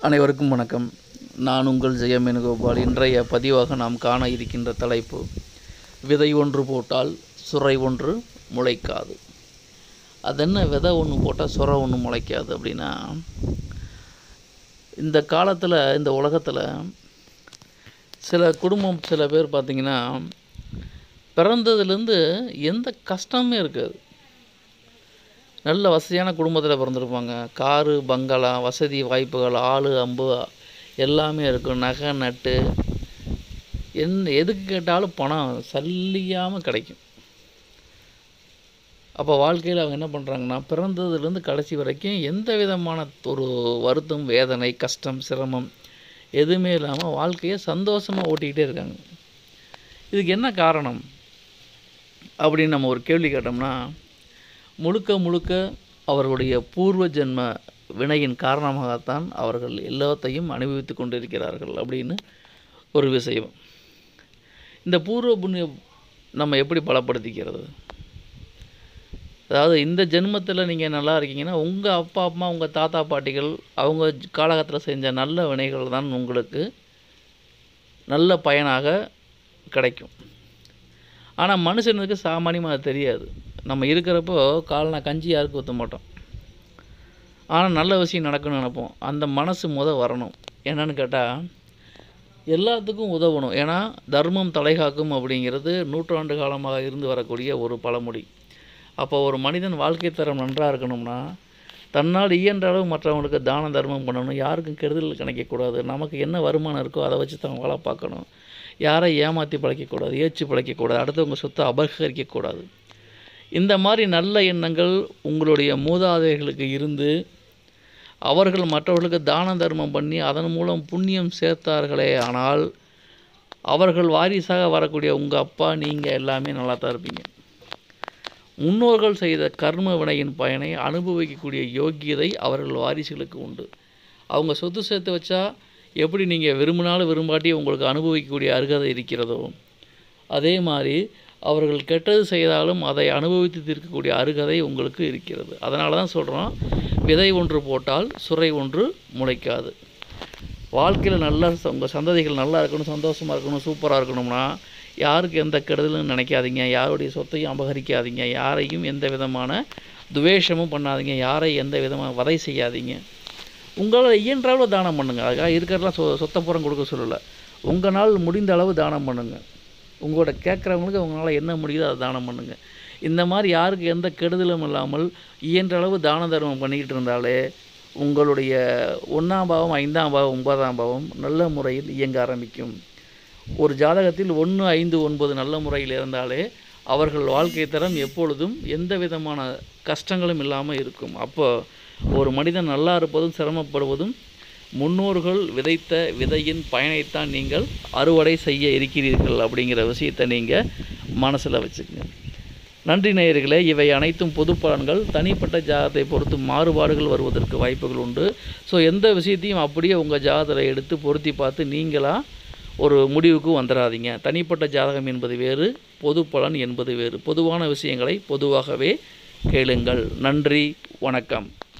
அனைவருக்கும் வணக்கம் நான் உங்கள் ஜெயம் வேணுகோபால் இன்றைய பதிவாக நாம் காண இருக்கின்ற தலைப்பு விதை ஒன்று போட்டால் சுரை ஒன்று முளைக்காது அதென்ன விதை ஒன்று போட்டால் சுரை ஒன்று முளைக்காது அப்படின்னா இந்த காலத்தில் இந்த உலகத்தில் சில குடும்பம் சில பேர் பார்த்திங்கன்னா பிறந்ததுலேருந்து எந்த கஷ்டமே இருக்காது நல்ல வசதியான குடும்பத்தில் பிறந்திருப்பாங்க காரு பங்களா வசதி வாய்ப்புகள் ஆள் அம்பு எல்லாமே இருக்கும் நகை நட்டு என் எதுக்கு கேட்டாலும் பணம் சல்லியாமல் கிடைக்கும் அப்போ வாழ்க்கையில் அவங்க என்ன பண்ணுறாங்கன்னா பிறந்ததுலேருந்து கடைசி வரைக்கும் எந்த விதமான ஒரு வருத்தம் வேதனை கஷ்டம் சிரமம் எதுவுமே இல்லாமல் வாழ்க்கையை சந்தோஷமாக ஓட்டிக்கிட்டே இருக்காங்க இதுக்கு என்ன காரணம் அப்படின்னு நம்ம ஒரு கேள்வி கேட்டோம்னா முழுக்க முழுக்க அவர்களுடைய பூர்வ ஜென்ம வினையின் காரணமாகத்தான் அவர்கள் எல்லாத்தையும் அனுபவித்து கொண்டிருக்கிறார்கள் அப்படின்னு ஒரு விஷயம் இந்த பூர்வ புண்ணியம் நம்ம எப்படி பலப்படுத்திக்கிறது அதாவது இந்த ஜென்மத்தில் நீங்கள் நல்லா இருக்கீங்கன்னா உங்கள் அப்பா அம்மா உங்கள் தாத்தா பாட்டிகள் அவங்க காலகட்டத்தில் செஞ்ச நல்ல வினைகள் தான் உங்களுக்கு நல்ல பயனாக கிடைக்கும் ஆனால் மனுஷனுக்கு சாமானியமாக அது தெரியாது நம்ம இருக்கிறப்போ காலனா கஞ்சி யாருக்கும் ஊற்ற மாட்டோம் ஆனால் நல்ல விஷயம் நடக்கணும்னு நினைப்போம் அந்த மனசு முத வரணும் என்னன்னு கேட்டால் எல்லாத்துக்கும் உதவணும் ஏன்னா தர்மம் தலைகாக்கும் அப்படிங்கிறது நூற்றாண்டு காலமாக இருந்து வரக்கூடிய ஒரு பழமொழி அப்போ ஒரு மனிதன் வாழ்க்கை தரம் நன்றாக இருக்கணும்னா தன்னால் இயன்ற அளவு மற்றவங்களுக்கு தான தர்மம் பண்ணணும் யாருக்கும் கெடுதல் கணிக்கக்கூடாது நமக்கு என்ன வருமானம் இருக்கோ அதை வச்சு தான் வாழ பார்க்கணும் யாரை ஏமாற்றி பழைக்கக்கூடாது ஏச்சு பழைக்கக்கூடாது அடுத்தவங்க சொத்தை அபகரிக்கக்கூடாது இந்த மாதிரி நல்ல எண்ணங்கள் உங்களுடைய மூதாதையர்களுக்கு இருந்து அவர்கள் மற்றவர்களுக்கு தான தர்மம் பண்ணி அதன் மூலம் புண்ணியம் சேர்த்தார்களே ஆனால் அவர்கள் வாரிசாக வரக்கூடிய உங்கள் அப்பா நீங்கள் எல்லாமே நல்லா தான் இருப்பீங்க முன்னோர்கள் செய்த கர்ம வினையின் பயனை அனுபவிக்கக்கூடிய யோக்கியதை அவர்கள் வாரிசுகளுக்கு உண்டு அவங்க சொத்து சேர்த்து வச்சா எப்படி நீங்கள் விரும்பினாலும் விரும்பாட்டி உங்களுக்கு அனுபவிக்கக்கூடிய அருகதை இருக்கிறதோ அதே மாதிரி அவர்கள் கெட்டது செய்தாலும் அதை அனுபவித்து தீர்க்கக்கூடிய அருகதை உங்களுக்கு இருக்கிறது அதனால தான் சொல்கிறோம் விதை ஒன்று போட்டால் சுரை ஒன்று முளைக்காது வாழ்க்கையில் நல்லா உங்கள் சந்ததிகள் நல்லா இருக்கணும் சந்தோஷமாக இருக்கணும் சூப்பராக இருக்கணும்னா யாருக்கு எந்த கெடுதலும் நினைக்காதீங்க யாருடைய சொத்தையும் அபகரிக்காதீங்க யாரையும் எந்த விதமான துவேஷமும் பண்ணாதீங்க யாரை எந்த விதமான வதை செய்யாதீங்க உங்களால் இயன்ற அளவு தானம் பண்ணுங்கள் அதுக்காக இருக்கிறதெல்லாம் சொ சொத்தப்புறம் கொடுக்க சொல்லலை உங்களால் முடிந்த அளவு தானம் பண்ணுங்கள் உங்களோட கேட்குறவங்களுக்கு உங்களால் என்ன முடியுதோ அதை தானம் பண்ணுங்கள் இந்த மாதிரி யாருக்கு எந்த கெடுதலும் இல்லாமல் இயன்ற அளவு தான தர்மம் பண்ணிக்கிட்டு இருந்தாலே உங்களுடைய ஒன்றாம் பாவம் ஐந்தாம் பாவம் ஒன்பதாம் பாவம் நல்ல முறையில் இயங்க ஆரம்பிக்கும் ஒரு ஜாதகத்தில் ஒன்று ஐந்து ஒன்பது நல்ல முறையில் இருந்தாலே அவர்கள் வாழ்க்கை தரம் எப்பொழுதும் எந்த விதமான கஷ்டங்களும் இல்லாமல் இருக்கும் அப்போ ஒரு மனிதன் நல்லா இருப்பதும் சிரமப்படுவதும் முன்னோர்கள் விதைத்த விதையின் பயனைத்தான் நீங்கள் அறுவடை செய்ய இருக்கிறீர்கள் அப்படிங்கிற விஷயத்தை நீங்கள் மனசில் வச்சுக்கங்க நன்றி நேயர்களே இவை அனைத்தும் பொது பலன்கள் தனிப்பட்ட ஜாதகத்தை பொறுத்து மாறுபாடுகள் வருவதற்கு வாய்ப்புகள் உண்டு ஸோ எந்த விஷயத்தையும் அப்படியே உங்கள் ஜாதகத்தில் எடுத்து பொருத்தி பார்த்து நீங்களாக ஒரு முடிவுக்கு வந்துடாதீங்க தனிப்பட்ட ஜாதகம் என்பது வேறு பொது பலன் என்பது வேறு பொதுவான விஷயங்களை பொதுவாகவே கேளுங்கள் நன்றி வணக்கம்